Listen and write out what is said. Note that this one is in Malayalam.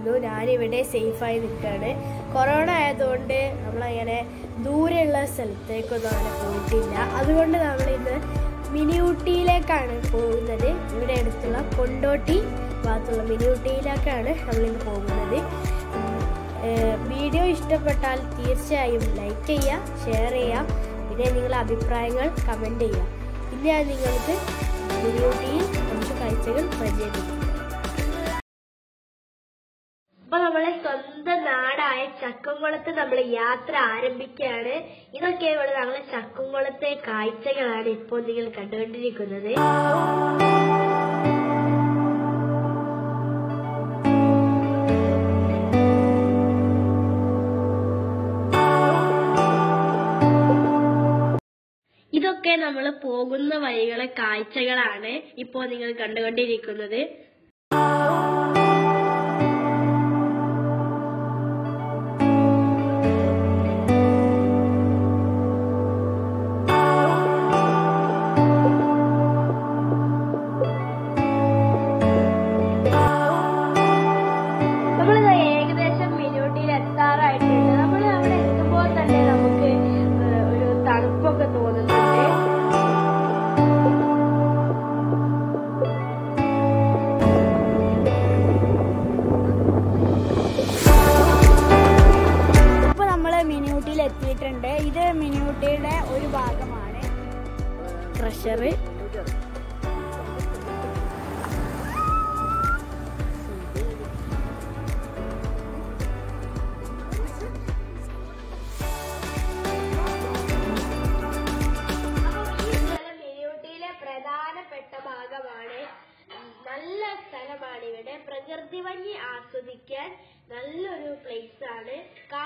പോകുന്നു ഞാനിവിടെ സേഫായി നിൽക്കുകയാണ് കൊറോണ ആയതുകൊണ്ട് നമ്മളങ്ങനെ ദൂരെയുള്ള സ്ഥലത്തേക്കൊന്നും അങ്ങനെ പോയിട്ടില്ല അതുകൊണ്ട് നമ്മളിന്ന് മിനി ഊട്ടിയിലേക്കാണ് പോകുന്നത് ഇവിടെ അടുത്തുള്ള കൊണ്ടോട്ടി ഭാഗത്തുള്ള മിനി ഊട്ടിയിലേക്കാണ് നമ്മളിന്ന് പോകുന്നത് ഉം, ഏഹ് വീഡിയോ ഇഷ്ടപ്പെട്ടാൽ തീർച്ചയായും ലൈക്ക് ചെയ്യുക ഷെയർ ചെയ്യുക പിന്നെ നിങ്ങളുടെ അഭിപ്രായങ്ങൾ കമൻറ്റ് ചെയ്യുക ഇന്ന് ഞാൻ നിങ്ങൾക്ക് മിനി ഊട്ടിയിൽ കുറച്ച് കാഴ്ചകൾ പരിചയപ്പെടുത്തും അപ്പൊ നമ്മളെ സ്വന്തം നാടായ ചക്കുംകുളത്ത് നമ്മൾ യാത്ര ആരംഭിക്കുകയാണ് ഇതൊക്കെ ഇവിടെ നമ്മളെ ചക്കുംകുളത്തെ കാഴ്ചകളാണ് ഇപ്പോൾ നിങ്ങൾ കണ്ടുകൊണ്ടിരിക്കുന്നത് ഇതൊക്കെ നമ്മൾ പോകുന്ന വഴികളെ കാഴ്ചകളാണ് ഇപ്പോൾ നിങ്ങൾ കണ്ടുകൊണ്ടിരിക്കുന്നത് നമ്മൾ ഏകദേശം മിനിയൂട്ടിയിൽ എത്താറായിട്ടുണ്ട് നമ്മൾ അവിടെ എത്തുമ്പോൾ തന്നെ നമുക്ക് ഏഹ്, ഒരു തണുപ്പൊക്കെ തോന്നുന്നുണ്ട് ഇപ്പോൾ നമ്മൾ മിനിയൂട്ടിയിൽ എത്തിയിട്ടുണ്ട് ഇത് മിനിയൂട്ടിയുടെ ഒരു ഭാഗമാണ് ക്രഷർ മിനിയൂട്ടിയിലെ പ്രധാനപ്പെട്ട ഭാഗമാണ് നല്ല സ്ഥലമാണ് ഇവിടെ പ്രകൃതി ഭംഗി ആസ്വദിക്കാൻ നല്ലൊരു പ്ലേസ് ആണ്